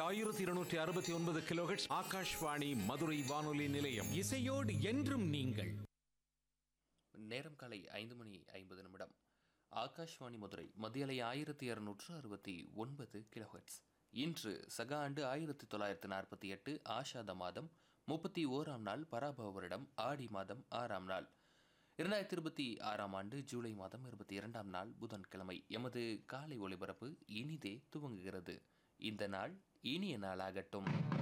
ஆயிரத்தி இருநூற்றி அறுபத்தி ஒன்பது கிலோஹெட்ஸ் ஆகாஷ்வாணி மதுரை வானொலி நிலையம் இசையோடு என்றும் நீங்கள் நேரம் காலை ஐந்து மணி ஐம்பது நிமிடம் ஆகாஷ்வாணி மதுரை மத்தியலை ஆயிரத்தி இருநூற்று அறுபத்தி ஒன்பது கிலோஹெட்ஸ் இன்று சக ஆண்டு ஆயிரத்தி தொள்ளாயிரத்தி நாற்பத்தி எட்டு ஆஷாத மாதம் முப்பத்தி ஓராம் நாள் பராபவ வருடம் ஆடி மாதம் ஆறாம் நாள் இரண்டாயிரத்தி இருபத்தி ஆறாம் ஆண்டு ஜூலை மாதம் இருபத்தி இரண்டாம் நாள் புதன்கிழமை எமது காலை ஒளிபரப்பு இனிதே துவங்குகிறது இந்த நாள் இனிய நாளாகட்டும்